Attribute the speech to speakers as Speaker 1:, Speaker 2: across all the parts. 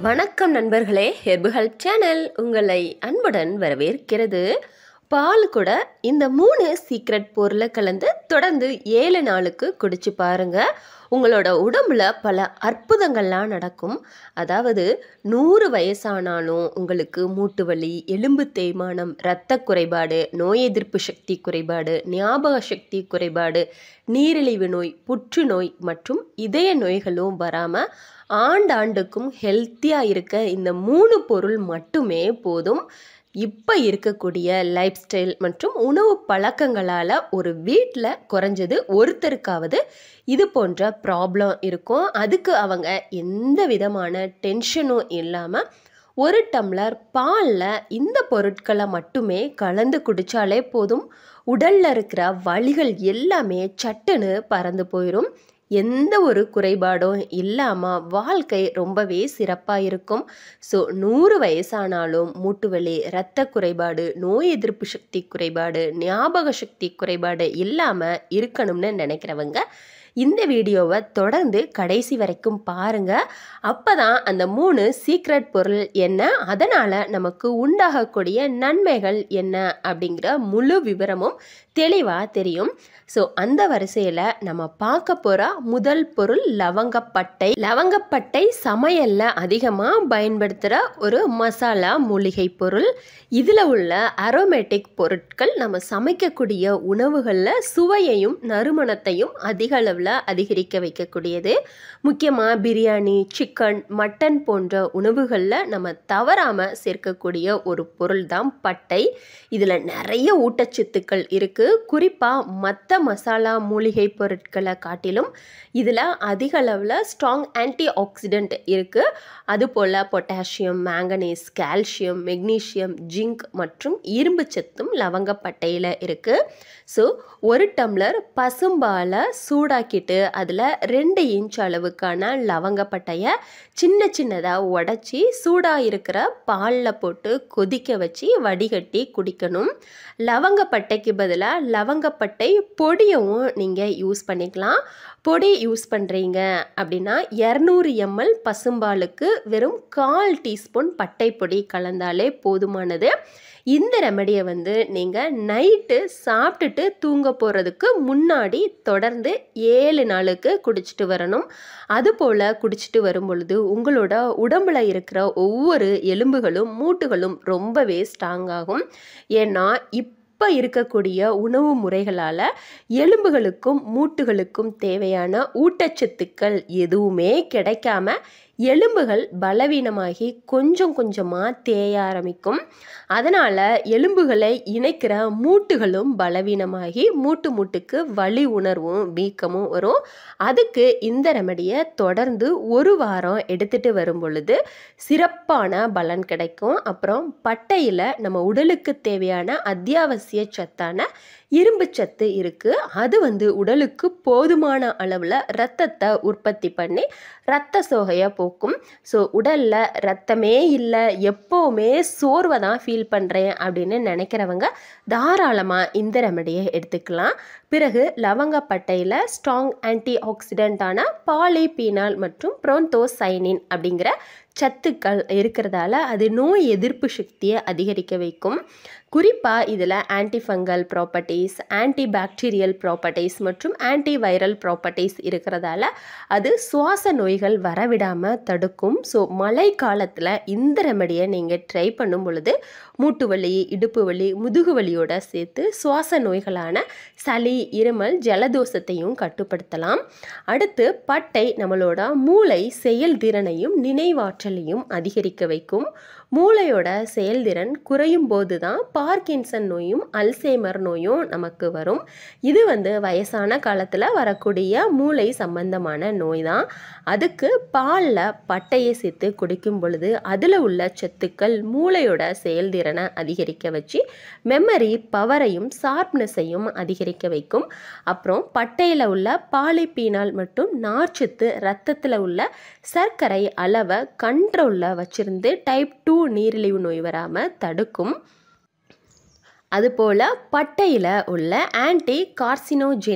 Speaker 1: வணக்கம் நண்பர்களே herb help channel உங்களை அன்புடன் வரவேற்கிறது பால் கூட இந்த மூணு சீக்ரெட் பொருளை கலந்து தொடர்ந்து ஏழு நாளுக்கு குடிச்சு பாருங்க உங்களோட உடம்புல பல அற்புதங்கள்லாம் நடக்கும் அதாவது நூறு வயசானாலும் உங்களுக்கு மூட்டு வலி எலும்பு தேய்மானம் இரத்த குறைபாடு நோய் எதிர்ப்பு சக்தி குறைபாடு ஞாபக சக்தி குறைபாடு நீரிழிவு நோய் புற்றுநோய் மற்றும் இதய நோய்களும் வராமல் ஆண்டாண்டுக்கும் ஹெல்த்தியாக இருக்க இந்த மூணு பொருள் மட்டுமே போதும் இப்போ இருக்கக்கூடிய லைஃப் ஸ்டைல் மற்றும் உணவு பழக்கங்களால் ஒரு வீட்டில் குறைஞ்சது ஒருத்தருக்காவது இது போன்ற ப்ராப்ளம் இருக்கும் அதுக்கு அவங்க எந்த விதமான டென்ஷனும் இல்லாமல் ஒரு டம்ளர் பாலில் இந்த பொருட்களை மட்டுமே கலந்து குடித்தாலே போதும் உடலில் இருக்கிற வலிகள் எல்லாமே சட்டுன்னு பறந்து போயிடும் எந்த ஒரு குறைபாடும் இல்லாமல் வாழ்க்கை ரொம்பவே சிறப்பாக இருக்கும் ஸோ நூறு வயசானாலும் மூட்டு வலி இரத்த குறைபாடு நோய் எதிர்ப்பு சக்தி குறைபாடு ஞாபக சக்தி குறைபாடு இல்லாமல் இருக்கணும்னு நினைக்கிறவங்க இந்த வீடியோவை தொடர்ந்து கடைசி வரைக்கும் பாருங்க அப்பதான் அந்த மூணு சீக்ரெட் பொருள் என்ன அதனால நமக்கு உண்டாகக்கூடிய நன்மைகள் என்ன அப்படிங்கிற முழு விவரமும் தெளிவாக தெரியும் ஸோ அந்த வரிசையில் நம்ம பார்க்க போகிற முதல் பொருள் லவங்கப்பட்டை லவங்கப்பட்டை சமையலில் அதிகமாக பயன்படுத்துகிற ஒரு மசாலா மூலிகை பொருள் இதில் உள்ள அரோமேட்டிக் பொருட்கள் நம்ம சமைக்கக்கூடிய உணவுகளில் சுவையையும் நறுமணத்தையும் அதிக அளவில் அதிகரிக்க வைக்கக்கூடியது முக்கியமாக பிரியாணி சிக்கன் மட்டன் போன்ற உணவுகளில் நம்ம தவறாமல் சேர்க்கக்கூடிய ஒரு பொருள் தான் பட்டை இதில் நிறைய ஊட்டச்சத்துக்கள் இருக்குது குறிப்பாக மற்ற மசாலா மூலிகை பொருட்களை காட்டிலும் இதில் அதிக அளவில் ஸ்ட்ராங் ஆன்டி ஆக்சிடென்ட் இருக்குது அதுபோல் potassium manganese calcium magnesium zinc மற்றும் இரும்பு சத்தும் லவங்கப்பட்டையில் இருக்குது ஸோ ஒரு டம்ளர் பசும்பாலை சூடாக்கிட்டு அதில் ரெண்டு இன்ச் அளவுக்கான லவங்கப்பட்டையை சின்ன சின்னதாக உடச்சி சூடாக இருக்கிற பாலில் போட்டு கொதிக்க வச்சு வடிகட்டி குடிக்கணும் லவங்கப்பட்டைக்கு பதிலாக லவங்கப்பட்டை பொடியவும் நீங்கள் யூஸ் பண்ணிக்கலாம் பொடி யூஸ் பண்ணுறீங்க அப்படின்னா இரநூறு எம்எல் பசும்பாலுக்கு வெறும் கால் டீஸ்பூன் பட்டை பொடி கலந்தாலே போதுமானது இந்த ரெமடியை வந்து நீங்கள் நைட்டு சாப்பிட்டுட்டு தூங்க போகிறதுக்கு முன்னாடி தொடர்ந்து ஏழு நாளுக்கு குடிச்சிட்டு வரணும் அதுபோல் குடிச்சிட்டு வரும் பொழுது உங்களோட உடம்புல இருக்கிற ஒவ்வொரு எலும்புகளும் மூட்டுகளும் ரொம்பவே ஸ்ட்ராங் ஆகும் ஏன்னா இப் இப்போ இருக்கக்கூடிய உணவு முறைகளால் எலும்புகளுக்கும் மூட்டுகளுக்கும் தேவையான ஊட்டச்சத்துக்கள் எதுவுமே கிடைக்காம எலும்புகள் பலவீனமாகி கொஞ்சம் கொஞ்சமாக தேய ஆரம்பிக்கும் அதனால் எலும்புகளை இணைக்கிற மூட்டுகளும் பலவீனமாகி மூட்டு மூட்டுக்கு வலி உணர்வும் வீக்கமும் வரும் அதுக்கு இந்த ரெமடியை தொடர்ந்து ஒரு வாரம் எடுத்துகிட்டு வரும் பொழுது சிறப்பான பலன் கிடைக்கும் அப்புறம் பட்டையில் நம்ம உடலுக்கு தேவையான அத்தியாவசிய சத்தான இரும்பு சத்து இருக்குது அது வந்து உடலுக்கு போதுமான அளவில் ரத்தத்தை உற்பத்தி பண்ணி ரத்த சோகையை போக்கும் ஸோ உடலில் ரத்தமே இல்லை எப்போவுமே சோர்வை தான் ஃபீல் பண்ணுறேன் அப்படின்னு நினைக்கிறவங்க தாராளமாக இந்த ரெமடியை எடுத்துக்கலாம் பிறகு லவங்கப்பட்டையில் ஸ்ட்ராங் ஆன்டி ஆக்சிடென்ட்டான பாலிபீனால் மற்றும் ப்ரோந்தோசைனின் அப்படிங்கிற சத்துக்கள் இருக்கிறதால அது நோய் எதிர்ப்பு சக்தியை அதிகரிக்க வைக்கும் குறிப்பாக இதில் antifungal properties antibacterial properties மற்றும் ஆன்டி வைரல் ப்ராப்பர்ட்டிஸ் இருக்கிறதால அது சுவாச நோய்கள் வரவிடாமல் தடுக்கும் ஸோ மழை காலத்தில் இந்த ரெமடியை நீங்கள் ட்ரை பண்ணும் பொழுது மூட்டு வலி இடுப்பு வலி முதுகு வலியோட சேர்த்து சுவாச நோய்களான சளி இருமல் ஜலதோஷத்தையும் கட்டுப்படுத்தலாம் அடுத்து பட்டை நம்மளோட மூளை செயல்திறனையும் நினைவாற்றலையும் அதிகரிக்க வைக்கும் மூளையோட செயல்திறன் குறையும் போது தான் பார்க்கின்சன் நோயும் அல்சைமர் நோயும் நமக்கு வரும் இது வந்து வயசான காலத்தில் வரக்கூடிய மூளை சம்பந்தமான நோய் தான் அதுக்கு பாலில் பட்டையை சேர்த்து குடிக்கும் பொழுது அதில் உள்ள சத்துக்கள் மூளையோட செயல்திறனை அதிகரிக்க வச்சு மெமரி பவரையும் ஷார்ப்னஸையும் அதிகரிக்க வைக்கும் அப்புறம் பட்டையில் உள்ள பாலிபீனால் மற்றும் நார்ச்சத்து ரத்தத்தில் உள்ள சர்க்கரை அளவை கண்ட்ரோலில் வச்சிருந்து டைப் டூ நீரிழிவு நோய் வராமல் தடுக்கும் அதுபோல் பட்டையில் உள்ள ஆன்டி கார்சினோஜெனிக்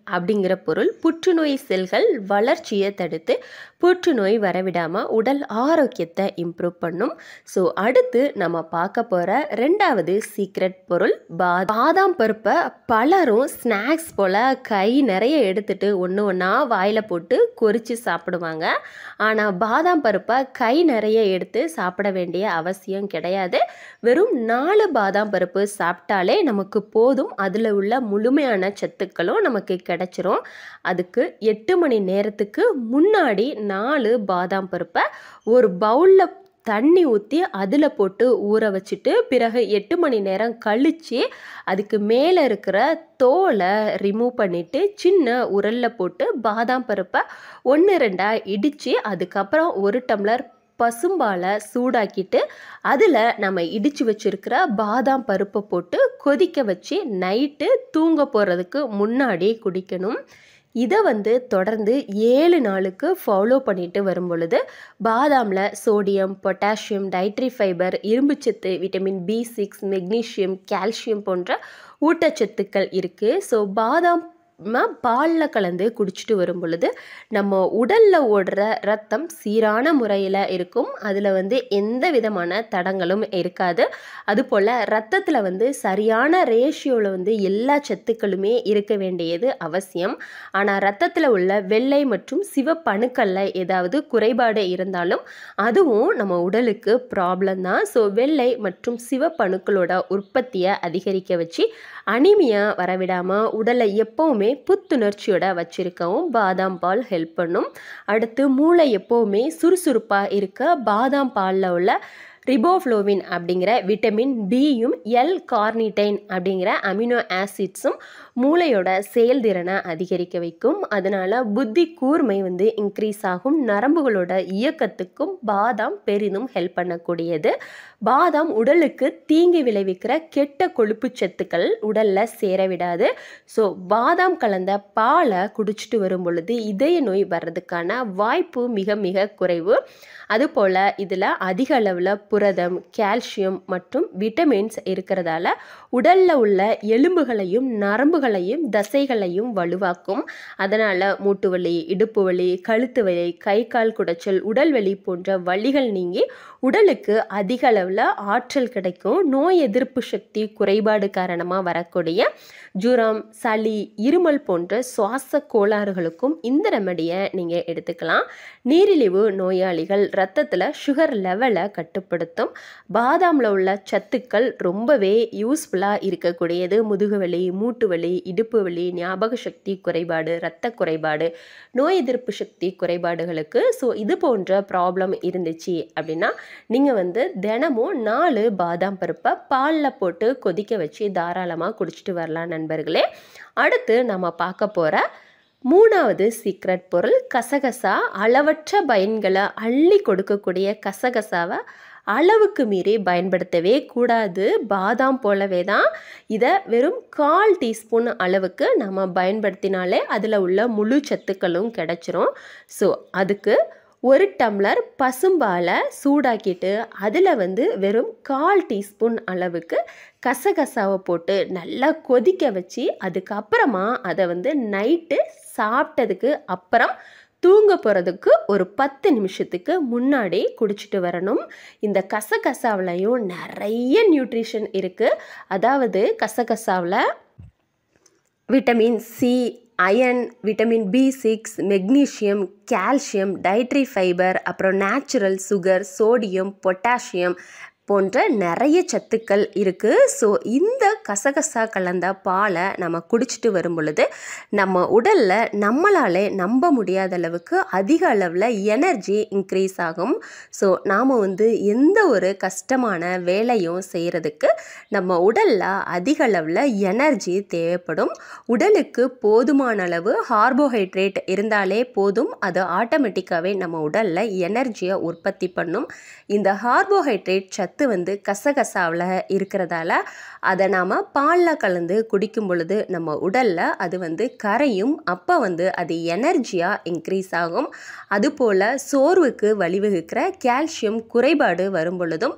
Speaker 1: அப்படிங்கிற பொருள் புற்றுநோய் செல்கள் வளர்ச்சியை தடுத்து புற்றுநோய் வரவிடாமல் உடல் ஆரோக்கியத்தை இம்ப்ரூவ் பண்ணும் ஸோ அடுத்து நம்ம பார்க்க போகிற ரெண்டாவது சீக்ரெட் பொருள் பா பாதாம் பருப்பை பலரும் ஸ்நாக்ஸ் போல் கை நிறைய எடுத்துட்டு ஒன்று ஒன்றா வாயில் போட்டு கொறித்து சாப்பிடுவாங்க ஆனால் பாதாம் பருப்பை கை நிறைய எடுத்து சாப்பிட வேண்டிய அவசியம் கிடையாது வெறும் நாலு பாதாம் பருப்பு சாப்பிட்டாலே நமக்கு போதும் அதில் உள்ள முழுமையான சத்துக்களும் நமக்கு கிடைச்சிரும் அதுக்கு எட்டு மணி நேரத்துக்கு முன்னாடி நாலு பாதாம் பருப்பை ஒரு பவுலில் தண்ணி ஊற்றி அதில் போட்டு ஊற வச்சுட்டு பிறகு எட்டு மணி நேரம் கழித்து அதுக்கு மேலே இருக்கிற தோலை ரிமூவ் பண்ணிவிட்டு சின்ன உரலில் போட்டு பாதாம் பருப்பை ஒன்று ரெண்டாக இடித்து அதுக்கப்புறம் ஒரு டம்ளர் பசும்பாலை சூடாக்கிட்டு அதில் நம்ம இடித்து வச்சுருக்கிற பாதாம் பருப்பை போட்டு கொதிக்க வச்சு நைட்டு தூங்க போகிறதுக்கு முன்னாடி குடிக்கணும் இதை வந்து தொடர்ந்து ஏழு நாளுக்கு ஃபாலோ பண்ணிட்டு வரும் பொழுது பாதாமில் சோடியம் பொட்டாசியம் டைட்ரி ஃபைபர் இரும்புச்சத்து vitamin B six magnesium calcium போன்ற ஊட்டச்சத்துக்கள் இருக்குது ஸோ பாதாம் பாலில் கலந்து குடிச்சிட்டு வரும் பொழுது நம்ம உடலில் ஓடுற ரத்தம் சீரான முறையில் இருக்கும் அதில் வந்து எந்த விதமான தடங்களும் இருக்காது அதுபோல் ரத்தத்தில் வந்து சரியான ரேஷியோவில் வந்து எல்லா சத்துக்களுமே இருக்க வேண்டியது அவசியம் ஆனால் ரத்தத்தில் உள்ள வெள்ளை மற்றும் சிவப்பணுக்களில் ஏதாவது குறைபாடு இருந்தாலும் அதுவும் நம்ம உடலுக்கு ப்ராப்ளம் தான் ஸோ வெள்ளை மற்றும் சிவப்பணுக்களோட உற்பத்தியை அதிகரிக்க வச்சு அனிமியா வரவிடாமல் உடலை எப்போவுமே புத்துணர்ச்சியோட வச்சிருக்கவும் பாதாம் பால் ஹெல்ப் பண்ணும் அடுத்து மூளை எப்போவுமே சுறுசுறுப்பாக இருக்க பாதாம் பாலில் உள்ள ரிபோஃப்ளோவின் அப்படிங்கிற விட்டமின் பியும் எல் கார்னிடைன் அப்படிங்கிற அமினோ ஆசிட்ஸும் மூளையோட செயல்திறனை அதிகரிக்க வைக்கும் அதனால் புத்தி கூர்மை வந்து இன்க்ரீஸ் ஆகும் நரம்புகளோட இயக்கத்துக்கும் பாதாம் பெரிதும் ஹெல்ப் பண்ணக்கூடியது பாதாம் உடலுக்கு தீங்கு விளைவிக்கிற கெட்ட கொழுப்பு சத்துக்கள் உடலில் சேர விடாது ஸோ பாதாம் கலந்த பாலை குடிச்சிட்டு வரும் பொழுது இதய நோய் வர்றதுக்கான வாய்ப்பு மிக மிக குறைவு அதுபோல் இதில் அதிக அளவில் புரதம் கால்சியம் மற்றும் விட்டமின்ஸ் இருக்கிறதால உடலில் உள்ள எலும்புகளையும் நரம்புகளையும் தசைகளையும் வலுவாக்கும் அதனால் மூட்டு வலி இடுப்பு வலி கழுத்து வலி கை கால் குடைச்சல் உடல் வலி போன்ற வலிகள் நீங்கி உடலுக்கு அதிக அளவில் ஆற்றல் கிடைக்கும் நோய் எதிர்ப்பு சக்தி குறைபாடு காரணமாக வரக்கூடிய ஜுரம் சளி இருமல் போன்ற சுவாச கோளாறுகளுக்கும் இந்த ரெமடியை நீங்கள் எடுத்துக்கலாம் நீரிழிவு நோயாளிகள் ரத்தத்தில் சுகர் லெவலை கட்டுப்படுத்தும் பாதாமில் உள்ள சத்துக்கள் ரொம்பவே யூஸ்ஃபுல்லாக இருக்கக்கூடியது முதுகுவலி மூட்டு வலி இடுப்பு வலி ஞாபக சக்தி குறைபாடு இரத்த குறைபாடு நோய் எதிர்ப்பு சக்தி குறைபாடுகளுக்கு ஸோ இது போன்ற ப்ராப்ளம் இருந்துச்சு அப்படின்னா நீங்கள் வந்து தினமும் நாலு பாதாம் பருப்பை பாலில் போட்டு கொதிக்க வச்சு தாராளமாக குடிச்சிட்டு வரலாம் நண்பர்களே அடுத்து நம்ம பார்க்க போகிற மூணாவது சீக்ரெட் பொருள் கசகசா அளவற்ற பயன்களை அள்ளி கொடுக்கக்கூடிய கசகசாவை அளவுக்கு மீறி பயன்படுத்தவே கூடாது பாதாம் போலவே தான் இதை வெறும் கால் டீஸ்பூன் அளவுக்கு நம்ம பயன்படுத்தினாலே அதில் உள்ள முழு சத்துக்களும் கிடச்சிரும் ஸோ அதுக்கு ஒரு டம்ளர் பசும்பாலை சூடாக்கிட்டு அதில் வந்து வெறும் கால் டீஸ்பூன் அளவுக்கு கசகசாவை போட்டு நல்லா கொதிக்க வச்சு அதுக்கப்புறமா அதை வந்து நைட்டு சாப்பிட்டதுக்கு அப்புறம் தூங்க போகிறதுக்கு ஒரு பத்து நிமிஷத்துக்கு முன்னாடி குடிச்சிட்டு வரணும் இந்த கசகசாவிலையும் நிறைய நியூட்ரிஷன் இருக்குது அதாவது கசகசாவில் vitamin C iron vitamin B six magnesium calcium dietary fibre அப்புறம் நேச்சுரல் சுகர் சோடியம் பொட்டாசியம் போன்ற நிறைய சத்துக்கள் இருக்குது ஸோ இந்த கசகசா கலந்த பாலை நம்ம குடிச்சிட்டு வரும் பொழுது நம்ம உடலில் நம்மளாலே நம்ப முடியாத அளவுக்கு அதிக அளவில் எனர்ஜி இன்க்ரீஸ் ஆகும் ஸோ நாம் வந்து எந்த ஒரு கஷ்டமான வேலையும் செய்கிறதுக்கு நம்ம உடலில் அதிக அளவில் எனர்ஜி தேவைப்படும் உடலுக்கு போதுமான அளவு கார்போஹைட்ரேட் இருந்தாலே போதும் அது ஆட்டோமேட்டிக்காகவே நம்ம உடலில் எனர்ஜியை உற்பத்தி பண்ணும் இந்த கார்போஹைட்ரேட் சத்து வந்து கசகசாவில் இருக்கிறதால அதை நாம் பாலில் கலந்து குடிக்கும் பொழுது நம்ம உடலில் அது வந்து கரையும் அப்போ வந்து அது எனர்ஜியாக இன்க்ரீஸ் ஆகும் அதுபோல் சோர்வுக்கு வழிவகுக்கிற கால்சியம் குறைபாடு வரும் பொழுதும்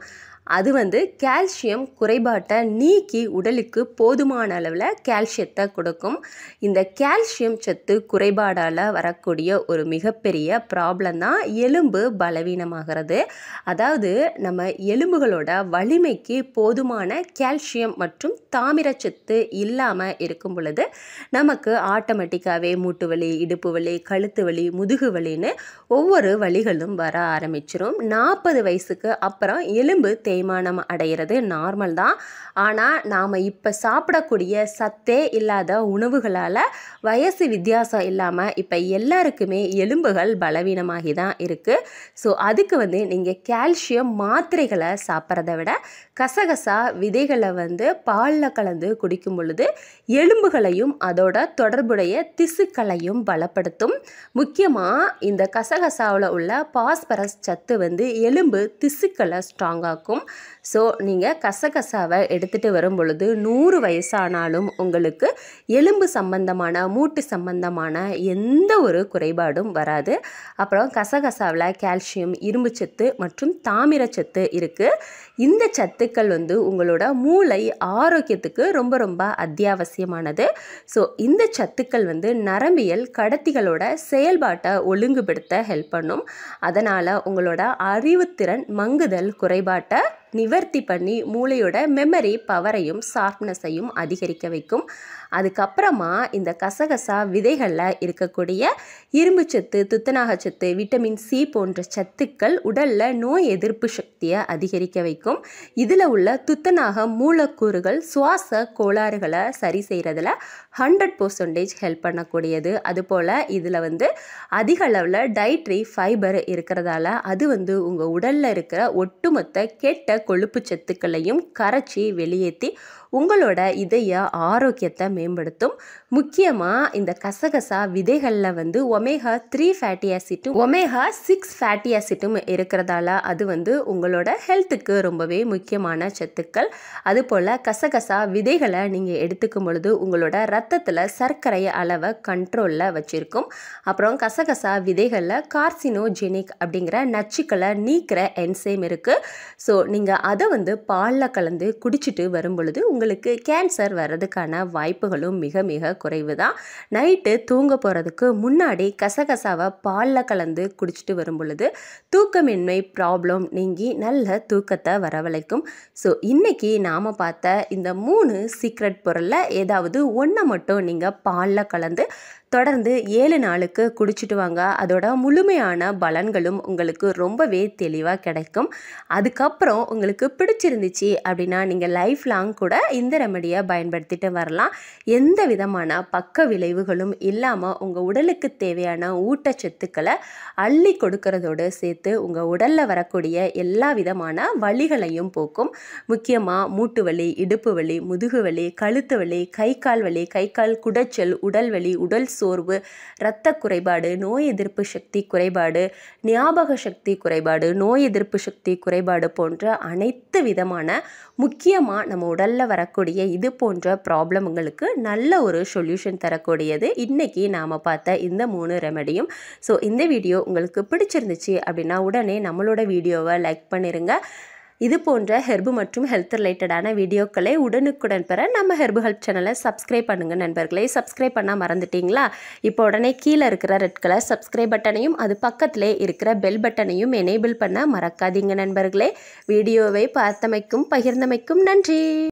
Speaker 1: அது வந்து கால்சியம் குறைபாட்டை நீக்கி உடலுக்கு போதுமான அளவில் கால்சியத்தை கொடுக்கும் இந்த கால்சியம் சத்து குறைபாடால் வரக்கூடிய ஒரு மிகப்பெரிய ப்ராப்ளம் தான் எலும்பு பலவீனமாகிறது அதாவது நம்ம எலும்புகளோட வலிமைக்கு போதுமான கால்சியம் மற்றும் தாமிரச்சத்து இல்லாமல் இருக்கும் பொழுது நமக்கு ஆட்டோமேட்டிக்காகவே மூட்டு வலி இடுப்பு வலி கழுத்து வலி முதுகு வலின்னு ஒவ்வொரு வலிகளும் வர ஆரம்பிச்சிரும் நாற்பது வயசுக்கு அப்புறம் எலும்பு தேய்மானம் அடைகிறது நார்மல் தான் ஆனால் நாம் இப்போ சாப்பிடக்கூடிய சத்தே இல்லாத உணவுகளால் வயசு வித்தியாசம் இல்லாமல் இப்போ எல்லாருக்குமே எலும்புகள் பலவீனமாகி தான் இருக்குது ஸோ அதுக்கு வந்து நீங்கள் கால்சியம் மாத்திரைகளை சாப்பிட்றத விட கசகசா விதைகளை வந்து பாலில் கலந்து குடிக்கும் பொழுது எலும்புகளையும் அதோட தொடர்புடைய திசுக்களையும் பலப்படுத்தும் முக்கியமாக இந்த கசகசாவில் உள்ள பாஸ்பரஸ் சத்து வந்து எலும்பு திசுக்களை ஸ்ட்ராங்காக்கும் ஸோ நீங்கள் கசகசாவை எடுத்துகிட்டு வரும் பொழுது நூறு வயசானாலும் உங்களுக்கு எலும்பு சம்பந்தமான மூட்டு சம்பந்தமான எந்த ஒரு குறைபாடும் வராது அப்புறம் கசகசாவில் கால்சியம் இரும்புச்சத்து மற்றும் தாமிரச்சத்து இருக்குது இந்த சத்துக்கள் வந்து உங்களோட மூளை ஆரோக்கியத்துக்கு ரொம்ப ரொம்ப அத்தியாவசியமானது ஸோ இந்த சத்துக்கள் வந்து நரம்பியல் கடத்திகளோட செயல்பாட்டை ஒழுங்குபடுத்த ஹெல்ப் பண்ணும் அதனால் உங்களோட அறிவுத்திறன் மங்குதல் குறைபாட்டை நிவர்த்தி பண்ணி மூளையோட மெமரி பவரையும் ஷார்ப்னஸையும் அதிகரிக்க வைக்கும் அதுக்கப்புறமா இந்த கசகசா விதைகளில் இருக்கக்கூடிய இரும்புச்சத்து துத்தநாகச்சத்து விட்டமின் சி போன்ற சத்துக்கள் உடலில் நோய் எதிர்ப்பு சக்தியை அதிகரிக்க வைக்கும் இதில் உள்ள துத்தநாக மூலக்கூறுகள் சுவாச கோளாறுகளை சரி செய்கிறதுல ஹண்ட்ரட் பர்சன்டேஜ் ஹெல்ப் பண்ணக்கூடியது அதுபோல் இதில் வந்து அதிக அளவில் டயட்ரி ஃபைபர் இருக்கிறதால அது வந்து உங்கள் உடலில் இருக்கிற ஒட்டுமொத்த கெட்ட கொழுப்பு சத்துக்களையும் கரைச்சி வெளியேற்றி உங்களோட இதய ஆரோக்கியத்தை மேம்படுத்தும் முக்கியமாக இந்த கசகசா விதைகளில் வந்து ஒமேகா த்ரீ ஃபேட்டி ஆசிட்டும் ஒமேகா சிக்ஸ் ஃபேட்டி ஆசிட்டும் இருக்கிறதால அது வந்து உங்களோட ஹெல்த்துக்கு ரொம்பவே முக்கியமான சத்துக்கள் அதுபோல் கசகசா விதைகளை நீங்கள் எடுத்துக்கும் பொழுது உங்களோட ரத்தத்தில் சர்க்கரை அளவை கண்ட்ரோலில் வச்சுருக்கும் அப்புறம் கசகசா விதைகளில் கார்சினோஜெனிக் அப்படிங்கிற நச்சுக்களை நீக்கிற என்சைம் இருக்குது ஸோ நீங்கள் அதை வந்து பாலில் கலந்து குடிச்சிட்டு வரும் பொழுது உங்களுக்கு கேன்சர் வர்றதுக்கான வாய்ப்புகளும் மிக மிக குறைவு தான் நைட்டு தூங்க போகிறதுக்கு முன்னாடி கசகசாவை பாலில் கலந்து குடிச்சிட்டு வரும் பொழுது தூக்கமின்மை ப்ராப்ளம் நீங்கி நல்ல தூக்கத்தை வரவழைக்கும் ஸோ இன்றைக்கி நாம் பார்த்த இந்த மூணு சீக்ரெட் பொருளில் ஏதாவது ஒன்றை மட்டும் நீங்கள் பாலில் கலந்து தொடர்ந்து ஏழு நாளுக்கு குடிச்சிட்டு வாங்க அதோட முழுமையான பலன்களும் உங்களுக்கு ரொம்பவே தெளிவாக கிடைக்கும் அதுக்கப்புறம் உங்களுக்கு பிடிச்சிருந்துச்சு அப்படின்னா நீங்கள் லைஃப் லாங் கூட இந்த ரெமடியை பயன்படுத்திட்டு வரலாம் எந்த விதமான பக்க விளைவுகளும் இல்லாமல் உங்கள் உடலுக்கு தேவையான ஊட்டச்சத்துக்களை அள்ளி கொடுக்கறதோடு சேர்த்து உங்கள் உடலில் வரக்கூடிய எல்லா விதமான வலிகளையும் போக்கும் முக்கியமாக மூட்டு வலி இடுப்பு வலி முதுகு வலி கழுத்து வலி கை கால் வலி கை கால் குடைச்சல் உடல் வலி உடல் சோர்வு இரத்த குறைபாடு நோய் எதிர்ப்பு சக்தி குறைபாடு ஞாபக சக்தி குறைபாடு நோய் எதிர்ப்பு சக்தி குறைபாடு போன்ற அனைத்து விதமான முக்கியமாக நம்ம உடலில் வரக்கூடிய இது போன்ற ப்ராப்ளம்களுக்கு நல்ல ஒரு சொல்யூஷன் தரக்கூடியது இன்றைக்கி நாம் பார்த்த இந்த மூணு ரெமடியும் ஸோ இந்த வீடியோ உங்களுக்கு பிடிச்சிருந்துச்சு அப்படின்னா உடனே நம்மளோட வீடியோவை லைக் பண்ணிடுங்க இது போன்ற ஹெர்பு மற்றும் ஹெல்த் ரிலேட்டடான வீடியோக்களை உடனுக்குடன் பெற நம்ம ஹெர்பு ஹெல்ப் சேனலை சப்ஸ்கிரைப் பண்ணுங்கள் நண்பர்களே சப்ஸ்கிரைப் பண்ண மறந்துட்டீங்களா இப்போ உடனே கீழே இருக்கிற ரெட் கலர் சப்ஸ்கிரைப் பட்டனையும் அது பக்கத்திலே இருக்கிற பெல் பட்டனையும் எனேபிள் பண்ண மறக்காதீங்க நண்பர்களே வீடியோவை பார்த்தமைக்கும் பகிர்ந்தமைக்கும் நன்றி